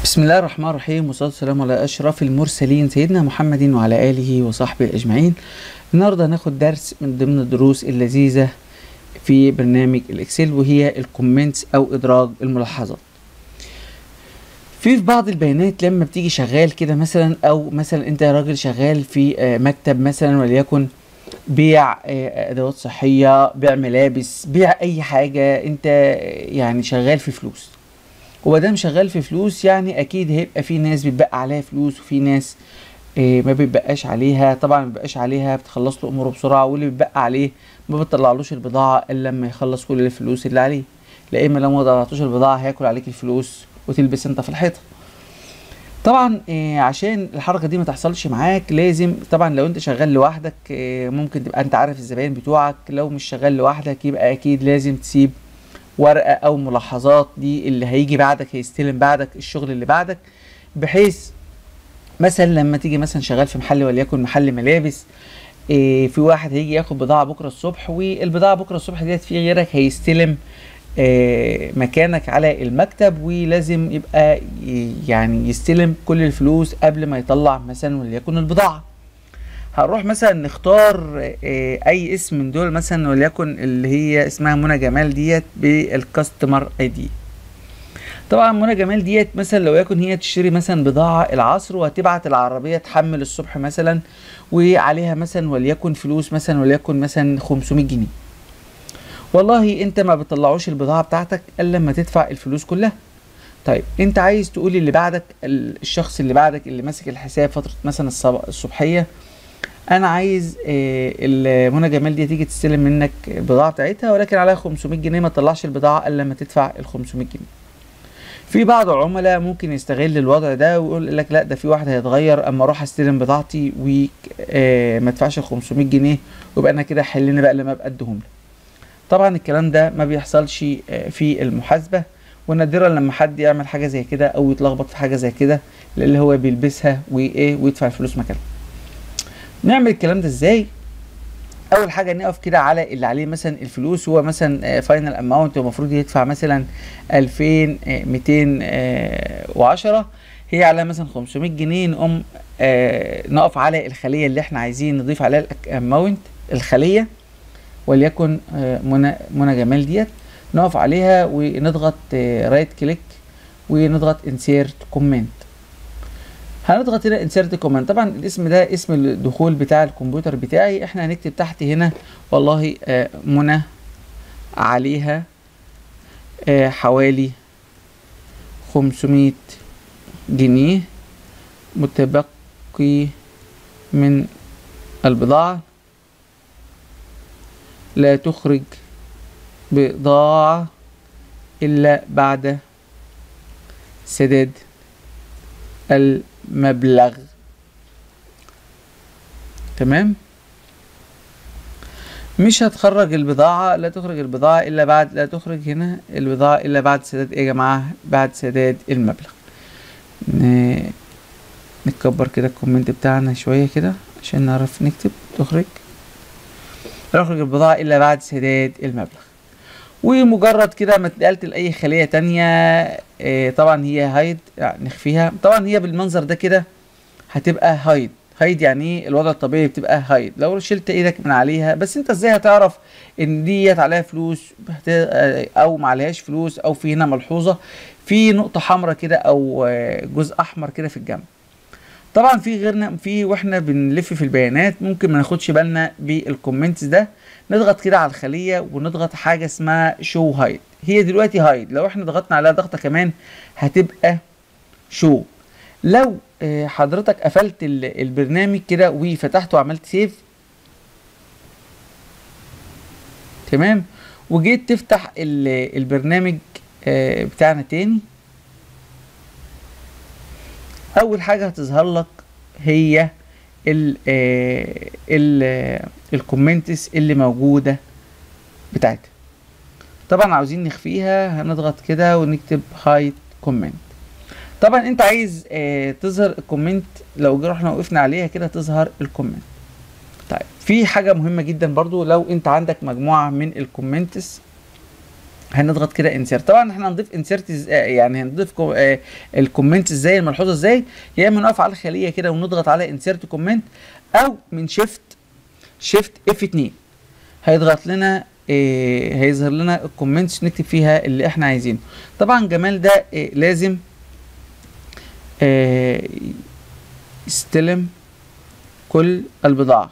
بسم الله الرحمن الرحيم والصلاة والسلام على أشرف المرسلين سيدنا محمد وعلى آله وصحبه أجمعين النهاردة هناخد درس من ضمن الدروس اللذيذة في برنامج الإكسل وهي الكومنتس أو إدراج الملاحظات في في بعض البيانات لما بتيجي شغال كده مثلا أو مثلا أنت راجل شغال في آه، مكتب مثلا وليكن بيع آه، أدوات صحية بيع ملابس بيع أي حاجة أنت آه، يعني شغال في فلوس ومادام شغال في فلوس يعني اكيد هيبقى في ناس بيتبقى عليها فلوس وفي ناس آه، ما بيبقاش عليها طبعا ما بيبقاش عليها بتخلص له اموره بسرعه واللي بيبقى عليه ما بتطلعلوش البضاعه الا لما يخلص كل الفلوس اللي عليه لا اما لو ما طلعتوش البضاعه هياكل عليك الفلوس وتلبس انت في الحيطه طبعا آه، عشان الحركه دي ما تحصلش معاك لازم طبعا لو انت شغال لوحدك آه، ممكن تبقى انت عارف الزباين بتوعك لو مش شغال لوحدك يبقى اكيد لازم تسيب ورقه او ملاحظات دي اللي هيجي بعدك هيستلم بعدك الشغل اللي بعدك بحيث مثلا لما تيجي مثلا شغال في محل وليكن محل ملابس إيه في واحد هيجي ياخد بضاعه بكره الصبح والبضاعه بكره الصبح ديت في غيرك هيستلم إيه مكانك على المكتب ولازم يبقى ي- يعني يستلم كل الفلوس قبل ما يطلع مثلا وليكن البضاعه هنروح مثلا نختار آه، اي اسم من دول مثلا وليكن اللي هي اسمها منى جمال ديت بالكاستمر اي دي طبعا منى جمال ديت مثلا لو يكن هي تشتري مثلا بضاعة العصر وهتبعت العربية تحمل الصبح مثلا وعليها مثلا وليكن فلوس مثلا وليكن مثلا 500 جنيه والله انت ما بتطلعوش البضاعة بتاعتك الا لما تدفع الفلوس كلها طيب انت عايز تقول اللي بعدك ال- الشخص اللي بعدك اللي ماسك الحساب فترة مثلا الصب- الصبحية انا عايز آه، ال- منى جمال دي تيجي تستلم منك البضاعه بتاعتها ولكن عليها 500 جنيه ما تطلعش البضاعه الا لما تدفع ال 500 جنيه في بعض العملاء ممكن يستغل الوضع ده ويقول لك لا ده في واحد هيتغير اما اروح استلم بضاعتي وما ادفعش ال 500 جنيه ويبقى انا كده حلني بقى لما ابقى اديهم له طبعا الكلام ده ما بيحصلش آه، في المحاسبه ونادرا لما حد يعمل حاجه زي كده او يتلخبط في حاجه زي كده اللي هو بيلبسها وايه ويدفع الفلوس مكانها نعمل الكلام ده ازاي اول حاجه نقف كده على اللي عليه مثلا الفلوس هو مثلا فاينل اماونت المفروض يدفع مثلا 2210 هي على مثلا 500 جنيه نقوم آه، نقف على الخليه اللي احنا عايزين نضيف عليها الاماونت الخليه وليكن آه، منى منى جمال ديت نقف عليها ونضغط رايت كليك ونضغط انسيرت كومنت هنضغط هنا انسيرت كومنت طبعا الاسم ده اسم الدخول بتاع الكمبيوتر بتاعي احنا هنكتب تحت هنا والله آه، منى عليها آه، حوالي 500 جنيه متبقي من البضاعة لا تخرج بضاعة إلا بعد سداد المبلغ تمام مش هتخرج البضاعة لا تخرج البضاعة إلا بعد لا تخرج هنا البضاعة إلا بعد سداد إيه يا جماعة بعد سداد المبلغ ن- نكبر كده الكومنت بتاعنا شوية كده عشان نعرف نكتب تخرج لا تخرج البضاعة إلا بعد سداد المبلغ ومجرد كده ما اتنقلت لأي خلية تانية آه، طبعا هي هايد يعني نخفيها طبعا هي بالمنظر ده كده هتبقى هايد هايد يعني ايه الوضع الطبيعي بتبقى هايد لو شلت ايدك من عليها بس انت ازاي هتعرف ان ديت عليها فلوس هت- آه، او ما عليهاش فلوس او في هنا ملحوظة في نقطة حمراء كده او آه، جزء احمر كده في الجنب طبعا في غيرنا في واحنا بنلف في البيانات ممكن ما ناخدش بالنا بالكومنتس ده نضغط كده على الخليه ونضغط حاجه اسمها شو هايد هي دلوقتي هايد لو احنا ضغطنا عليها ضغطه كمان هتبقى شو لو آه، حضرتك قفلت ال- البرنامج كده وفتحته وعملت سيف تمام وجيت تفتح ال- البرنامج آه، بتاعنا تاني اول حاجه هتظهر لك هي ال ال الكومنتس اللي موجوده بتاعتها طبعا عاوزين نخفيها هنضغط كده ونكتب هايد كومنت طبعا انت عايز آه تظهر الكومنت لو جه رحنا وقفنا عليها كده تظهر الكومنت طيب في حاجه مهمه جدا برضو لو انت عندك مجموعه من الكومنتس هنضغط كده انسيرت طبعا احنا هنضيف انسيرت يعني هنضيف كو- آه، الكومنت ازاي الملحوظه ازاي يا اما نقف على الخليه كده ونضغط على انسيرت كومنت او من شيفت شيفت اف 2 هيضغط لنا آه، هيظهر لنا الكومنتس نكتب فيها اللي احنا عايزينه طبعا جمال ده آه، لازم آه، يستلم كل البضاعة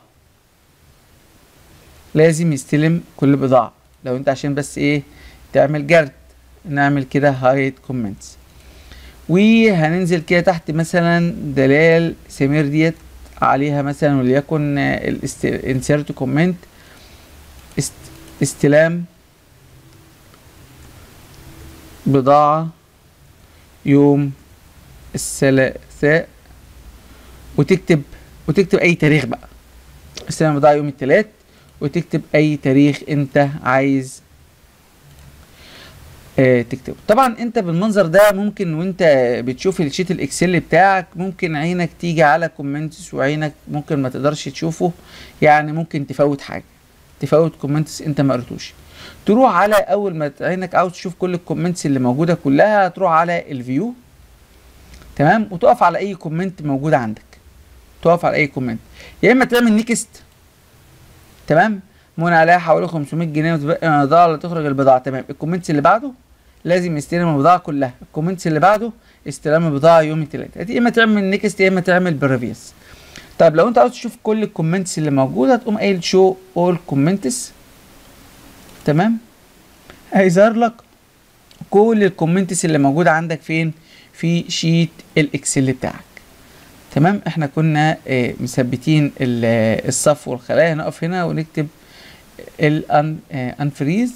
لازم يستلم كل البضاعة لو انت عشان بس ايه تعمل جرد نعمل كده هايد كومنتس وهننزل كده تحت مثلا دلال سمير ديت عليها مثلا وليكن الانسيرت كومنت استلام بضاعة يوم الثلاثاء وتكتب وتكتب اي تاريخ بقى استلام بضاعة يوم الثلاث وتكتب اي تاريخ انت عايز آه تكتبه طبعا انت بالمنظر ده ممكن وانت بتشوف الشيت الاكسل بتاعك ممكن عينك تيجي على كومنتس وعينك ممكن ما تقدرش تشوفه يعني ممكن تفوت حاجة تفوت كومنتس انت ما قريتوش تروح على اول ما عينك عاوز تشوف كل الكومنتس اللي موجودة كلها تروح على الفيو تمام وتقف على اي كومنت موجود عندك تقف على اي كومنت يا اما تعمل نيكست تمام منى عليها حوالي 500 جنيه وتبقى من البضاعه اللي تخرج البضاعه تمام الكومنتس اللي بعده لازم يستلم البضاعه كلها الكومنتس اللي بعده استلام البضاعه يوم الثلاثاء يا اما تعمل نيكست يا اما تعمل بريفيوس طيب لو انت عاوز تشوف كل الكومنتس اللي موجوده تقوم قايل شو اول كومنتس تمام هيظهر لك كل الكومنتس اللي موجوده عندك فين في شيت الاكسل بتاعك تمام احنا كنا اه مثبتين ال- آه، الصف والخلايا هنقف هنا ونكتب الانفريز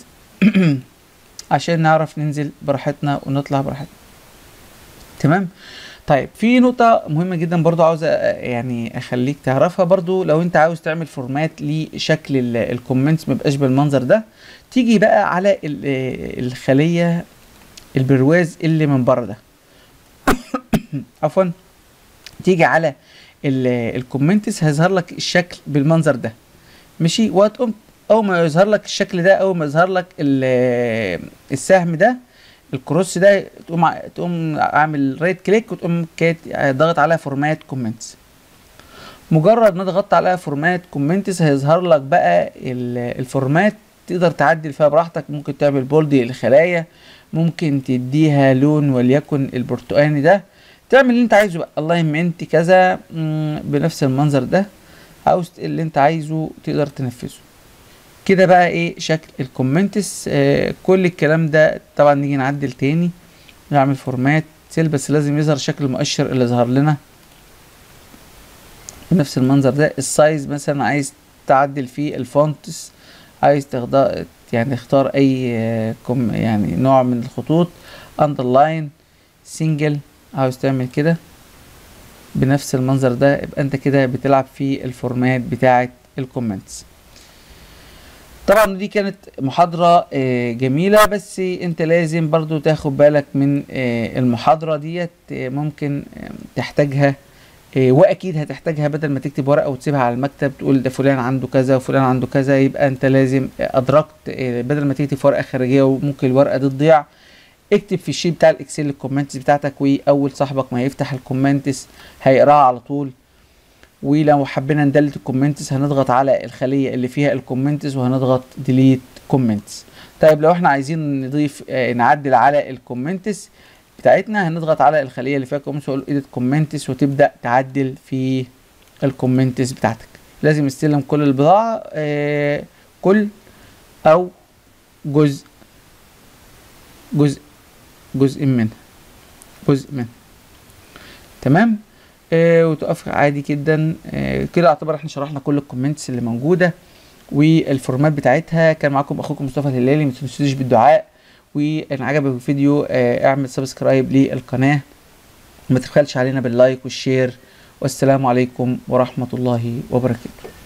عشان نعرف ننزل براحتنا ونطلع براحتنا تمام طيب في نقطة مهمة جدا برضو عاوز أ- يعني اخليك تعرفها برضو لو انت عاوز تعمل فورمات لشكل ال- الكومنتس ميبقاش بالمنظر ده تيجي بقى على ال- آه، الخلية البرواز اللي من بره ده عفوا تيجي على الكومنتس هيظهر لك الشكل بالمنظر ده ماشي وهتقوم اول ما يظهر لك الشكل ده اول ما يظهر لك ال- السهم ده الكروس ده تقوم ع- تقوم عامل رايت كليك وتقوم كات- ضغط على فورمات كومنتس مجرد ما ضغطت على فورمات كومنتس هيظهر لك بقى ال- الفورمات تقدر تعدل فيها براحتك ممكن تعمل بولد للخلايا ممكن تديها لون وليكن البرتقاني ده تعمل اللي انت عايزه بقى الاينمنت كذا مم، بنفس المنظر ده عاوز اللي انت عايزه تقدر تنفذه كده بقى ايه شكل الكومنتس آه كل الكلام ده طبعا نيجي نعدل تاني نعمل فورمات سيل بس لازم يظهر شكل المؤشر اللي ظهر لنا بنفس المنظر ده السايز مثلا عايز تعدل فيه الفونتس عايز تختار يعني اختار اي آه، كم يعني نوع من الخطوط اندرلاين سنجل عاوز تعمل كده بنفس المنظر ده يبقى انت كده بتلعب في الفورمات بتاعه الكومنتس طبعا دي كانت محاضرة آه، جميلة بس انت لازم برضو تاخد بالك من آه، المحاضرة ديت آه، ممكن آه، تحتاجها آه، واكيد هتحتاجها بدل ما تكتب ورقة وتسيبها على المكتب تقول ده فلان عنده كذا وفلان عنده كذا يبقى انت لازم آه، ادركت آه، بدل ما تكتب في ورقة خارجية وممكن الورقة دي تضيع اكتب في الشيت بتاع الاكسل الكومنتس بتاعتك واول صاحبك ما يفتح الكومنتس هيقراها على طول ولو حبينا ندلت الكومنتس هنضغط على الخلية اللي فيها الكومنتس وهنضغط ديليت كومنتس طيب لو احنا عايزين نضيف آه نعدل على الكومنتس بتاعتنا هنضغط على الخلية اللي فيها كومنتس ونقول ايديت كومنتس وتبدأ تعدل في الكومنتس بتاعتك لازم يستلم كل البضاعة آه كل او جزء جزء جزء منها جزء منها تمام آه وتقف عادي جدا آه كده اعتبر احنا شرحنا كل الكومنتس اللي موجوده والفورمات بتاعتها كان معاكم اخوكم مصطفى الهلالي ما تنسوش بالدعاء وان عجبك الفيديو آه اعمل سبسكرايب للقناه ما تبخلش علينا باللايك والشير والسلام عليكم ورحمه الله وبركاته